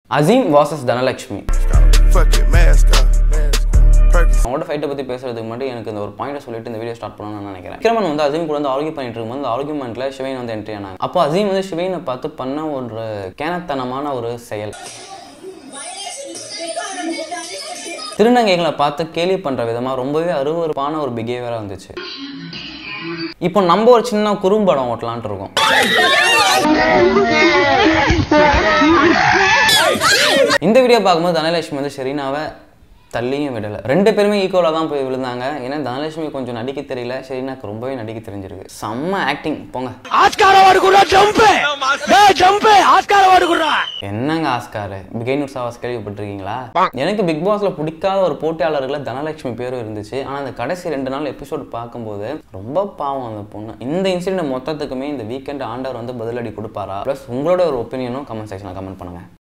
Azeem versus Dhanalakshmi Fucking mask up. Perkins. அவங்களோட ஃபைட்டை பற்றி பேசுறதுக்கு முன்னாடி எனக்கு இந்த ஒரு பாயிண்ட் சொல்லிட்டு இந்த வீடியோ ஸ்டார்ட் பண்ணணும்னு நினைக்கிறேன் விக்ரமன் வந்து அசீம் கூட வந்து ஆர்கியூ பண்ணிட்டு இருக்கும்போது அந்த ஆர்கியூமெண்ட்ல சிவன் வந்து என்ட்ரி ஆனாங்க அப்போ அசீம் வந்து சிவனை பார்த்து பண்ண ஒரு கேனத்தனமான ஒரு செயல் திருநங்கைகளை பார்த்து கேலி பண்ற விதமா ரொம்பவே அருவருப்பான ஒரு பிஹேவியரா இருந்துச்சு இப்போ நம்ம ஒரு சின்ன குறும்படம் ஓட்டலான்ட்டு இருக்கோம் இந்த வீடியோ பார்க்கும்போது தனலட்சுமி வந்து ஷெரீனாவை தள்ளியும் விடலை ரெண்டு பேருமே ஈக்குவலாக தான் போய் விழுந்தாங்க ஏன்னா தனலட்சுமி கொஞ்சம் நடிக்க தெரியல ஷெரீனாக்கு ரொம்பவே நடிக்க தெரிஞ்சிருக்கு செம்ம ஆக்டிங் போங்க ஆஸ்கார் அவார்டு குடுறா ஜம்ப் டேய் ஜம்ப் ஆஸ்கார் அவார்டு குடுறா என்னங்க ஆஸ்கார் பிகைனூர் சாவாஸ் கேள்விப்பட்டிருக்கீங்களா எனக்கு பிக் பாஸ்ல பிடிக்காத ஒரு போட்டியாளர்களை தனலட்சுமி பேரும் இருந்துச்சு ஆனால் அந்த கடைசி ரெண்டு நாள் எபிசோட் பார்க்கும்போது ரொம்ப பாவம் அந்த பொண்ணு இந்த இன்சிடென்ட் மொத்தத்துக்குமே இந்த வீக்கெண்ட் ஆண்டவர் வந்து பதிலடி கொடுப்பாரா ப்ளஸ் உங்களோட ஒரு ஒப்பீனியனும் கமெண்ட் செக்ஷனில் கமெண்ட் பண்ணுங்க